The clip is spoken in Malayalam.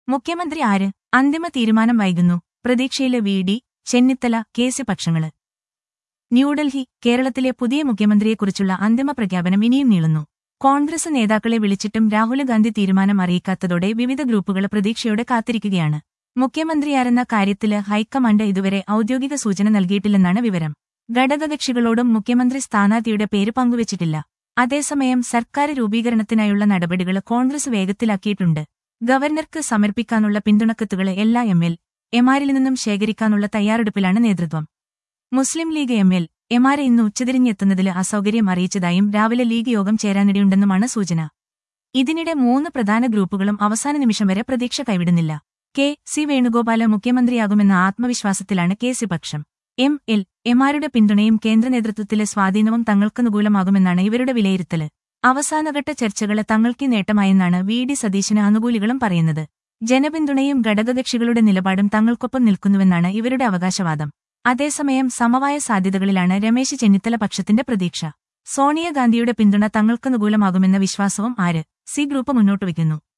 മുഖ്യമന്ത്രി ആര് അന്തിമ തീരുമാനം വൈകുന്നു പ്രതീക്ഷയിലെ V D Chennithala K C പക്ഷങ്ങള് ന്യൂഡൽഹി കേരളത്തിലെ പുതിയ മുഖ്യമന്ത്രിയെക്കുറിച്ചുള്ള അന്തിമ പ്രഖ്യാപനം ഇനിയും നീളുന്നു കോൺഗ്രസ് നേതാക്കളെ വിളിച്ചിട്ടും രാഹുൽ ഗാന്ധി തീരുമാനം അറിയിക്കാത്തതോടെ വിവിധ ഗ്രൂപ്പുകൾ പ്രതീക്ഷയോടെ കാത്തിരിക്കുകയാണ് മുഖ്യമന്ത്രിയാരെന്ന കാര്യത്തില് ഹൈക്കമാൻഡ് ഇതുവരെ ഔദ്യോഗിക സൂചന നൽകിയിട്ടില്ലെന്നാണ് വിവരം ഘടകകക്ഷികളോടും മുഖ്യമന്ത്രി സ്ഥാനാർത്ഥിയുടെ പേര് പങ്കുവച്ചിട്ടില്ല അതേസമയം സർക്കാർ രൂപീകരണത്തിനായുള്ള നടപടികൾ കോൺഗ്രസ് വേഗത്തിലാക്കിയിട്ടുണ്ട് ഗവർണർക്ക് സമർപ്പിക്കാനുള്ള പിന്തുണക്കത്തുകൾ എല്ലാ എം എൽ എമാരിൽ നിന്നും ശേഖരിക്കാനുള്ള തയ്യാറെടുപ്പിലാണ് നേതൃത്വം മുസ്ലിം ലീഗ് എം എൽ എമാരെ ഇന്ന് ഉച്ചതിരിഞ്ഞെത്തുന്നതിൽ അസൗകര്യം അറിയിച്ചതായും രാവിലെ ലീഗ് യോഗം ചേരാനിടയുണ്ടെന്നുമാണ് സൂചന ഇതിനിടെ മൂന്ന് പ്രധാന ഗ്രൂപ്പുകളും അവസാന നിമിഷം വരെ പ്രതീക്ഷ കൈവിടുന്നില്ല കെ സി വേണുഗോപാല മുഖ്യമന്ത്രിയാകുമെന്ന ആത്മവിശ്വാസത്തിലാണ് കെ സി പക്ഷം എം എൽ എമാരുടെ പിന്തുണയും കേന്ദ്ര നേതൃത്വത്തിലെ സ്വാധീനവും തങ്ങൾക്കനുകൂലമാകുമെന്നാണ് ഇവരുടെ വിലയിരുത്തല് അവസാനഘട്ട ചർച്ചകള് തങ്ങൾക്ക് നേട്ടമായെന്നാണ് വി ഡി സതീശന് അനുകൂലികളും പറയുന്നത് ജനപിന്തുണയും ഘടകകക്ഷികളുടെ നിലപാടും തങ്ങൾക്കൊപ്പം നിൽക്കുന്നുവെന്നാണ് ഇവരുടെ അവകാശവാദം അതേസമയം സമവായ സാധ്യതകളിലാണ് രമേശ് ചെന്നിത്തല പക്ഷത്തിന്റെ പ്രതീക്ഷ സോണിയാഗാന്ധിയുടെ പിന്തുണ തങ്ങൾക്കനുകൂലമാകുമെന്ന വിശ്വാസവും ആര് സി ഗ്രൂപ്പ് മുന്നോട്ടുവയ്ക്കുന്നു